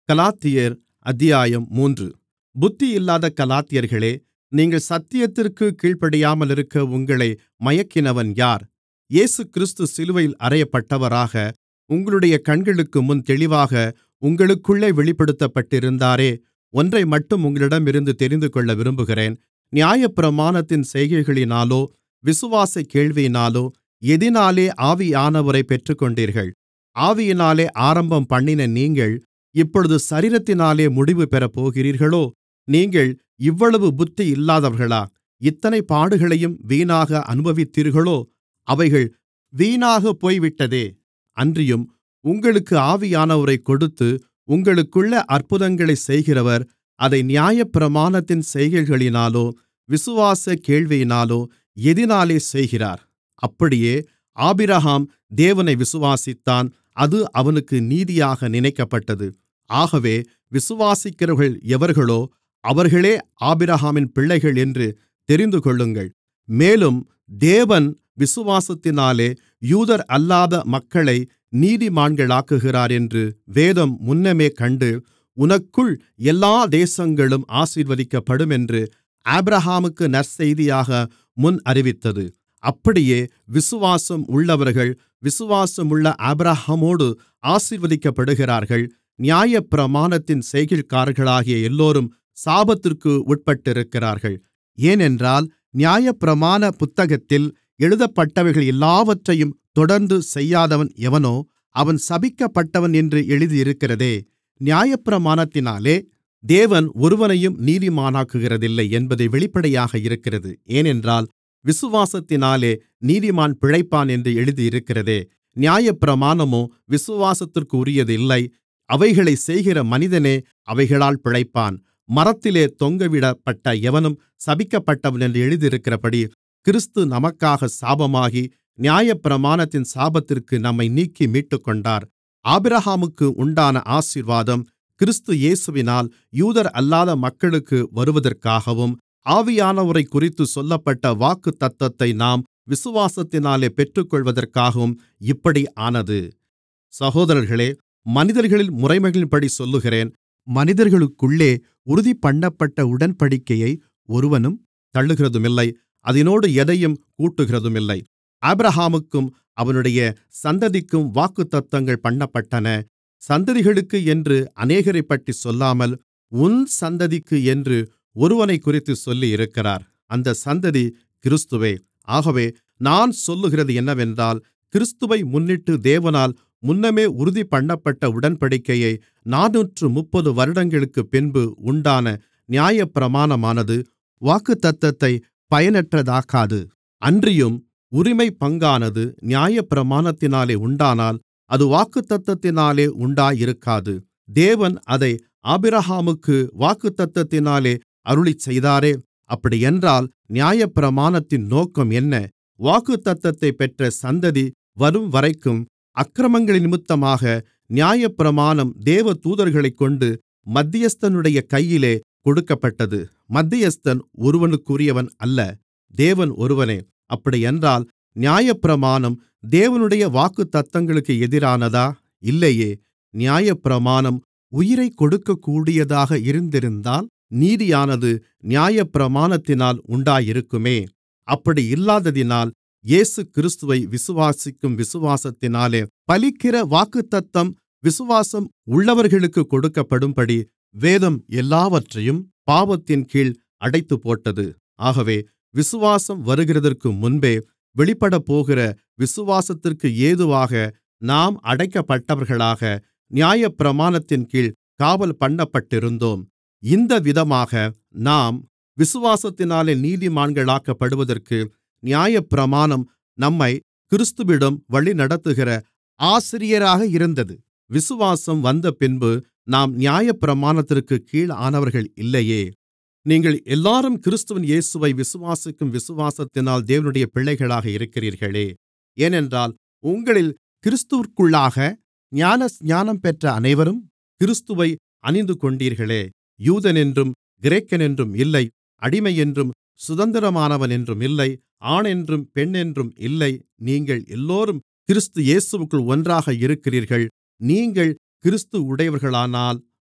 கலாத்தியர் அத்தியாயம் மூன்று புத்தியில்லாத கலாத்தியர்களே நீங்கள் சத்தியத்திற்குக் கீழ்ப்படியாமலிருக்க உங்களை மயக்கினவன் யார் இயேசுகிறிஸ்து சிலுவையில் அறையப்பட்டவராக உங்களுடைய கண்களுக்குமுன் தெளிவாக உங்களுக்குள்ளே வெளிப்படுத்தப்பட்டிருந்தாரே ஒன்றைமட்டும் உங்களிடமிருந்து தெரிந்துகொள்ள விரும்புகிறேன் நியாயப்பிரமாணத்தின் செய்கைகளினாலோ விசுவாசக் கேள்வியினாலோ எதினாலே ஆவியானவரைப் பெற்றுக்கொண்டீர்கள் ஆவியினாலே ஆரம்பம்பண்ணின நீங்கள் இப்பொழுது சரீரத்தினாலே முடிவு பெறப்போகிறீர்களோ நீங்கள் இவ்வளவு புத்தியில்லாதவர்களா இத்தனை பாடுகளையும் வீணாக அனுபவித்தீர்களோ அவைகள் வீணாகப் போய்விட்டதே அன்றியும் உங்களுக்கு ஆவியானவரைக் கொடுத்து உங்களுக்குள்ளே அற்புதங்களைச் செய்கிறவர் அதை நியாயப்பிரமாணத்தின் செய்கைகளினாலோ விசுவாசக் கேள்வியினாலோ எதினாலே செய்கிறார் அப்படியே ஆபிரகாம் தேவனை விசுவாசித்தான் அது அவனுக்கு நீதியாக நினைக்கப்பட்டது ஆகவே விசுவாசிக்கிறவர்கள் எவர்களோ அவர்களே ஆபிரகாமின் பிள்ளைகள் என்று தெரிந்துகொள்ளுங்கள் மேலும் தேவன் விசுவாசத்தினாலே யூதரல்லாத மக்களை நீதிமான்களாக்குகிறார் என்று வேதம் முன்னமே கண்டு உனக்குள் எல்லா தேசங்களும் ஆசீர்வதிக்கப்படுமென்று ஆபிரகாமுக்கு நற்செய்தியாக முன்னறிவித்தது அப்படியே விசுவாசம் உள்ளவர்கள் விசுவாசமுள்ள ஆபிரகாமோடு ஆசீர்வதிக்கப்படுகிறார்கள் நியாயப்பிரமாணத்தின் செய்கைக்காரர்களாகிய எல்லோரும் சாபத்திற்கு உட்பட்டிருக்கிறார்கள் ஏனென்றால் நியாயப்பிரமாண புத்தகத்தில் எழுதப்பட்டவைகள் எல்லாவற்றையும் தொடர்ந்து செய்யாதவன் எவனோ அவன் சபிக்கப்பட்டவன் என்று எழுதியிருக்கிறதே நியாயப்பிரமாணத்தினாலே தேவன் ஒருவனையும் நீதிமானாக்குகிறதில்லை என்பது வெளிப்படையாக இருக்கிறது ஏனென்றால் விசுவாசத்தினாலே நீதிமான் பிழைப்பான் என்று எழுதியிருக்கிறதே நியாயப்பிரமாணமோ விசுவாசத்திற்குரியது இல்லை அவைகளைச் செய்கிற மனிதனே அவைகளால் பிழைப்பான் மரத்திலே தொங்கவிடப்பட்ட எவனும் சபிக்கப்பட்டவன் என்று எழுதியிருக்கிறபடி கிறிஸ்து நமக்காக சாபமாகி நியாயப்பிரமாணத்தின் சாபத்திற்கு நம்மை நீக்கி மீட்டுக்கொண்டார் ஆபிரகாமுக்கு உண்டான ஆசீர்வாதம் கிறிஸ்து இயேசுவினால் யூதரல்லாத மக்களுக்கு வருவதற்காகவும் ஆவியானவரைக்குறித்து சொல்லப்பட்ட வாக்குத்தத்தத்தை நாம் விசுவாசத்தினாலே பெற்றுக்கொள்வதற்காகவும் இப்படி ஆனது சகோதரர்களே மனிதர்களின் முறைமைகளின்படி சொல்லுகிறேன் மனிதர்களுக்குள்ளே உறுதிபண்ணப்பட்ட உடன்படிக்கையை ஒருவனும் தள்ளுகிறதுமில்லை அதனோடு எதையும் கூட்டுகிறதுமில்லை ஆபிரகாமுக்கும் அவனுடைய சந்ததிக்கும் வாக்குத்தத்தங்கள் பண்ணப்பட்டன சந்ததிகளுக்கு என்று அநேகரைப்பற்றி சொல்லாமல் உன் சந்ததிக்கு என்று ஒருவனைக்குறித்து சொல்லியிருக்கிறார் அந்த சந்ததி கிறிஸ்துவே ஆகவே நான் சொல்லுகிறது என்னவென்றால் கிறிஸ்துவை முன்னிட்டு தேவனால் முன்னமே உறுதிபண்ணப்பட்ட உடன்படிக்கையை நானூற்று முப்பது வருடங்களுக்குப் பின்பு உண்டான நியாயப்பிரமாணமானது வாக்குத்தத்தத்தை பயனற்றதாக்காது அன்றியும் உரிமை பங்கானது நியாயப்பிரமாணத்தினாலே உண்டானால் அது வாக்குத்தத்தத்தினாலே உண்டாயிருக்காது தேவன் அதை ஆபிரகாமுக்கு வாக்குத்தத்தத்தினாலே அருளிச்செய்தாரே அப்படியென்றால் நியாயப்பிரமாணத்தின் நோக்கம் என்ன வாக்குத்தத்தத்தைப் பெற்ற சந்ததி வரும்வரைக்கும் அக்கிரமங்களினிமித்தமாக நியாயப்பிரமாணம் தேவதூதர்களைக்கொண்டு மத்தியஸ்தனுடைய கையிலே கொடுக்கப்பட்டது மத்தியஸ்தன் ஒருவனுக்குரியவன் அல்ல தேவன் ஒருவனே அப்படியென்றால் நியாயப்பிரமாணம் தேவனுடைய வாக்குத்தத்தங்களுக்கு எதிரானதா இல்லையே நியாயப்பிரமாணம் உயிரைக் கொடுக்கக்கூடியதாக இருந்திருந்தால் நீதியானது நியாயப்பிரமாணத்தினால் உண்டாயிருக்குமே அப்படி இல்லாததினால் இயேசுகிறிஸ்துவை விசுவாசிக்கும் விசுவாசத்தினாலே பலிக்கிற வாக்குத்தத்தம் விசுவாசம் உள்ளவர்களுக்கு கொடுக்கப்படும்படி வேதம் எல்லாவற்றையும் பாவத்தின் கீழ் அடைத்துப்போட்டது ஆகவே விசுவாசம் வருகிறதற்கு முன்பே வெளிப்படப்போகிற விசுவாசத்திற்கு ஏதுவாக நாம் அடைக்கப்பட்டவர்களாக நியாயப்பிரமாணத்தின் கீழ் காவல் பண்ணப்பட்டிருந்தோம் இந்த விதமாக நாம் விசுவாசத்தினாலே நீதிமான்களாக்கப்படுவதற்கு நியாயப்பிரமாணம் நம்மை கிறிஸ்துவிடம் வழிநடத்துகிற ஆசிரியராக இருந்தது விசுவாசம் வந்தபின்பு நாம் நியாயப்பிரமாணத்திற்குக் கீழானவர்கள் இல்லையே நீங்கள் எல்லாரும் கிறிஸ்துவின் இயேசுவை விசுவாசிக்கும் விசுவாசத்தினால் தேவனுடைய பிள்ளைகளாக இருக்கிறீர்களே ஏனென்றால் உங்களில் கிறிஸ்துவிற்குள்ளாக ஞானஸ்நானம் பெற்ற அனைவரும் கிறிஸ்துவை அணிந்துகொண்டீர்களே யூதனென்றும் கிரேக்கனென்றும் இல்லை அடிமையென்றும் சுதந்திரமானவனென்றும் இல்லை ஆணென்றும் பெண்ணென்றும் இல்லை நீங்கள் எல்லோரும் கிறிஸ்து இயேசுவிற்குள் ஒன்றாக இருக்கிறீர்கள் நீங்கள் கிறிஸ்து உடையவர்களானால்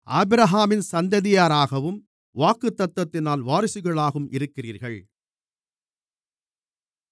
ஆபிரகாமின் சந்ததியாராகவும் வாக்குத்தத்தத்தினால் வாரிசுகளாகவும் இருக்கிறீர்கள்